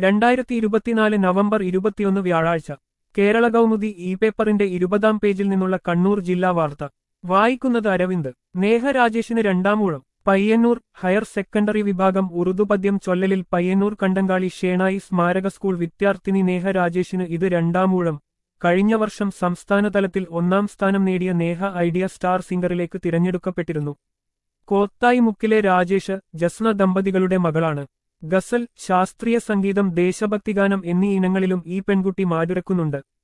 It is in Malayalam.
രണ്ടായിരത്തി ഇരുപത്തിനാല് നവംബർ ഇരുപത്തിയൊന്ന് വ്യാഴാഴ്ച കേരള കൗമുദി ഇ പേപ്പറിന്റെ ഇരുപതാം പേജിൽ നിന്നുള്ള കണ്ണൂർ ജില്ലാ വാർത്ത വായിക്കുന്നത് അരവിന്ദ് നേഹ രാജേഷിന് രണ്ടാമൂഴം പയ്യന്നൂർ ഹയർ സെക്കൻഡറി വിഭാഗം ഉറുദു പദ്യം ചൊല്ലലിൽ പയ്യന്നൂർ കണ്ടങ്കാളി ഷേണായി സ്മാരക സ്കൂൾ വിദ്യാർത്ഥിനി നേഹ രാജേഷിന് ഇത് രണ്ടാമൂഴം കഴിഞ്ഞ വർഷം സംസ്ഥാന തലത്തിൽ ഒന്നാം സ്ഥാനം നേടിയ നേഹ ഐഡിയ സ്റ്റാർ സിംഗറിലേക്ക് തിരഞ്ഞെടുക്കപ്പെട്ടിരുന്നു കോത്തായി മുക്കിലെ രാജേഷ് ജസ്ന ദമ്പതികളുടെ മകളാണ് ഗസൽ ശാസ്ത്രീയ സംഗീതം ദേശഭക്തിഗാനം എന്നീ ഇനങ്ങളിലും ഈ പെൺകുട്ടി മാറ്റുരക്കുന്നുണ്ട്